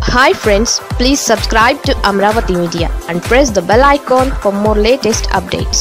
hi friends please subscribe to Amaravati media and press the bell icon for more latest updates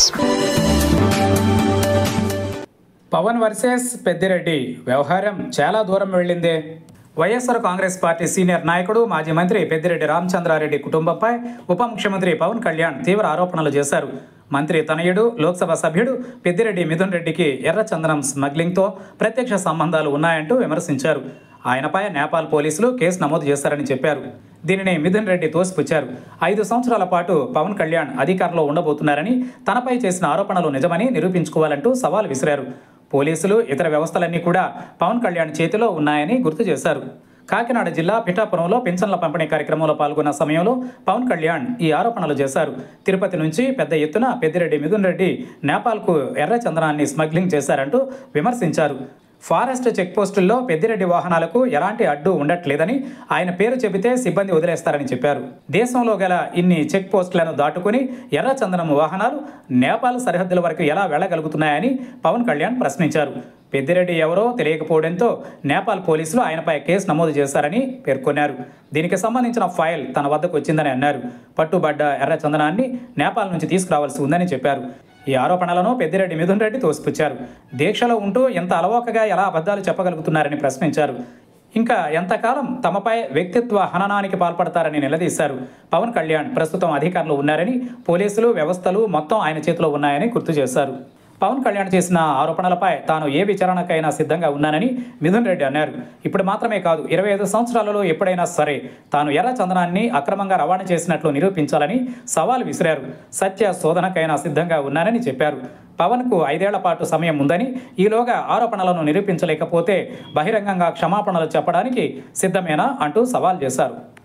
Pawan versus Peddireddy వ్యవహారం చాలా దూరం వెళ్ళిందే YSR Congress party senior నాయకుడు మాజీ మంత్రి పెద్దిరెడ్డి రామచంద్రారెడ్డి కుటుంబంపై ఉప ముఖ్యమంత్రి పవన్ కళ్యాణ్ తీవ్ర ఆరోపణలు చేశారు మంత్రి తనయుడు లోక్సభ సభ్యుడు పెద్దిరెడ్డి మిథున్ రెడ్డికి ఎర్రచందనం స్మగ్లింగ్తో ప్రత్యక్ష సంబంధాలు ఉన్నాయంటూ విమర్శించారు ఆయనపై నేపాల్ పోలీసులు కేసు నమోదు చేశారని చెప్పారు దీనిని మిథున్ రెడ్డి తోసిపుచ్చారు ఐదు సంవత్సరాల పాటు పవన్ కళ్యాణ్ అధికారంలో ఉండబోతున్నారని తనపై చేసిన ఆరోపణలు నిజమని నిరూపించుకోవాలంటూ సవాల్ విసిరారు పోలీసులు ఇతర వ్యవస్థలన్నీ కూడా పవన్ కళ్యాణ్ చేతిలో ఉన్నాయని గుర్తు చేశారు కాకినాడ జిల్లా పిఠాపురంలో పింఛన్ల పంపిణీ కార్యక్రమంలో పాల్గొన్న సమయంలో పవన్ కళ్యాణ్ ఈ ఆరోపణలు చేశారు తిరుపతి నుంచి పెద్ద ఎత్తున పెద్దిరెడ్డి మిథున్ రెడ్డి నేపాల్కు ఎర్ర చందనాన్ని స్మగ్లింగ్ చేశారంటూ విమర్శించారు ఫారెస్ట్ చెక్ పోస్టుల్లో పెద్దిరెడ్డి వాహనాలకు ఎలాంటి అడ్డు ఉండట్లేదని ఆయన పేరు చెబితే సిబ్బంది వదిలేస్తారని చెప్పారు దేశంలో గల ఇన్ని చెక్ పోస్టులను దాటుకుని ఎర్రచందనం వాహనాలు నేపాల్ సరిహద్దుల వరకు ఎలా వెళ్ళగలుగుతున్నాయని పవన్ కళ్యాణ్ ప్రశ్నించారు పెద్దిరెడ్డి ఎవరో తెలియకపోవడంతో నేపాల్ పోలీసులు ఆయనపై కేసు నమోదు చేశారని పేర్కొన్నారు దీనికి సంబంధించిన ఫైల్ తన వద్దకు వచ్చిందని అన్నారు పట్టుబడ్డ ఎర్ర చందనాన్ని నేపాల్ నుంచి తీసుకురావాల్సి ఉందని చెప్పారు ఈ ఆరోపణలను పెద్దిరెడ్డి మిథున్ రెడ్డి తోసిపుచ్చారు దీక్షలో ఉంటూ ఎంత అలవోకగా ఎలా అబద్ధాలు చెప్పగలుగుతున్నారని ప్రశ్నించారు ఇంకా ఎంతకాలం తమపై వ్యక్తిత్వ హననానికి పాల్పడతారని నిలదీశారు పవన్ కళ్యాణ్ ప్రస్తుతం అధికారంలో ఉన్నారని పోలీసులు వ్యవస్థలు మొత్తం ఆయన చేతిలో ఉన్నాయని గుర్తు చేశారు పవన్ కళ్యాణ్ చేసిన ఆరోపణలపై తాను ఏ విచారణకైనా సిద్ధంగా ఉన్నానని మిథున్ రెడ్డి అన్నారు ఇప్పుడు మాత్రమే కాదు ఇరవై ఐదు సంవత్సరాలలో ఎప్పుడైనా సరే తాను ఎర్ర చందనాన్ని అక్రమంగా రవాణా చేసినట్లు నిరూపించాలని సవాల్ విసిరారు సత్య శోధనకైనా సిద్ధంగా ఉన్నానని చెప్పారు పవన్కు ఐదేళ్ల పాటు సమయం ఉందని ఈలోగా ఆరోపణలను నిరూపించలేకపోతే బహిరంగంగా క్షమాపణలు చెప్పడానికి సిద్ధమేనా అంటూ సవాల్ చేశారు